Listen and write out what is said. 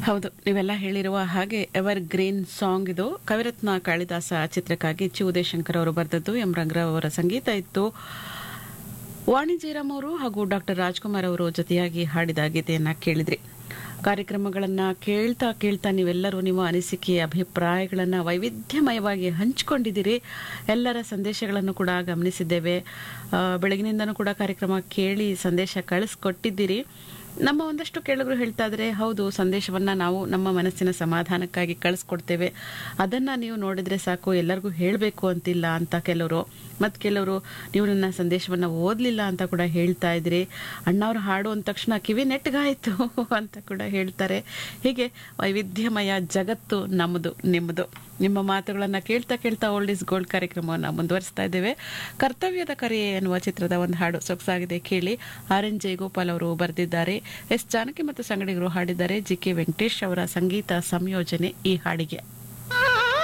ಹೌದು ನೀವೆಲ್ಲ ಹೇಳಿರುವ ಹಾಗೆ ಎವರ್ ಗ್ರೀನ್ ಸಾಂಗ್ ಇದು ಕವಿರತ್ನ ಕಾಳಿದಾಸ ಚಿತ್ರಕ್ಕಾಗಿ ಚಿ ಉದಯಶಂಕರ್ ಅವರು ಬರೆದದ್ದು ಎಂ ರಂಗರಾವ್ ಅವರ ಸಂಗೀತ ಇತ್ತು ವಾಣಿ ಜಯರಾಮ್ ಅವರು ಹಾಗೂ ಡಾಕ್ಟರ್ ರಾಜ್ಕುಮಾರ್ ಅವರು ಜೊತೆಯಾಗಿ ಹಾಡಿದ ಗೀತೆಯನ್ನ ಕೇಳಿದ್ರಿ ಕಾರ್ಯಕ್ರಮಗಳನ್ನ ಕೇಳ್ತಾ ಕೇಳ್ತಾ ನೀವೆಲ್ಲರೂ ನಿಮ್ಮ ಅನಿಸಿಕೆ ಅಭಿಪ್ರಾಯಗಳನ್ನ ವೈವಿಧ್ಯಮಯವಾಗಿ ಹಂಚಿಕೊಂಡಿದ್ದೀರಿ ಎಲ್ಲರ ಸಂದೇಶಗಳನ್ನು ಕೂಡ ಗಮನಿಸಿದ್ದೇವೆ ಆ, ಬೆಳಗಿನಿಂದನೂ ಕೂಡ ಕಾರ್ಯಕ್ರಮ ಕೇಳಿ ಸಂದೇಶ ಕಳಿಸ್ಕೊಟ್ಟಿದ್ದೀರಿ ನಮ್ಮ ಒಂದಷ್ಟು ಕೇಳುಗರು ಹೇಳ್ತಾ ಇದ್ರೆ ಹೌದು ಸಂದೇಶವನ್ನ ನಾವು ನಮ್ಮ ಮನಸ್ಸಿನ ಸಮಾಧಾನಕ್ಕಾಗಿ ಕಳಿಸ್ಕೊಡ್ತೇವೆ ಅದನ್ನ ನೀವು ನೋಡಿದ್ರೆ ಸಾಕು ಎಲ್ಲರಿಗೂ ಹೇಳಬೇಕು ಅಂತಿಲ್ಲ ಅಂತ ಕೆಲವರು ಮತ್ತು ಕೆಲವರು ನೀವು ನನ್ನ ಸಂದೇಶವನ್ನ ಓದಲಿಲ್ಲ ಅಂತ ಕೂಡ ಹೇಳ್ತಾ ಇದ್ರಿ ಅಣ್ಣವ್ರು ಹಾಡು ಅಂದ ತಕ್ಷಣ ಕಿವಿ ನೆಟ್ಟಗಾಯ್ತು ಅಂತ ಕೂಡ ಹೇಳ್ತಾರೆ ಹೀಗೆ ವೈವಿಧ್ಯಮಯ ಜಗತ್ತು ನಮ್ಮದು ನಿಮ್ಮದು ನಿಮ್ಮ ಮಾತುಗಳನ್ನ ಕೇಳ್ತಾ ಕೇಳ್ತಾ ಓಲ್ಡ್ ಇಸ್ ಗೋಲ್ಡ್ ಕಾರ್ಯಕ್ರಮವನ್ನು ಮುಂದುವರಿಸ್ತಾ ಇದ್ದೇವೆ ಕರ್ತವ್ಯದ ಕರೆ ಎನ್ನುವ ಚಿತ್ರದ ಒಂದು ಹಾಡು ಸೊಗಸಾಗಿದೆ ಕೇಳಿ ಆರ್ ಎನ್ ಜಯಗೋಪಾಲ್ ಅವರು ಬರೆದಿದ್ದಾರೆ ಎಸ್ ಜಾನಕಿ ಮತ್ತು ಸಂಗಡಿಗರು ಹಾಡಿದ್ದಾರೆ ಜಿ ಕೆ ವೆಂಕಟೇಶ್ ಅವರ ಸಂಗೀತ ಸಂಯೋಜನೆ ಈ ಹಾಡಿಗೆ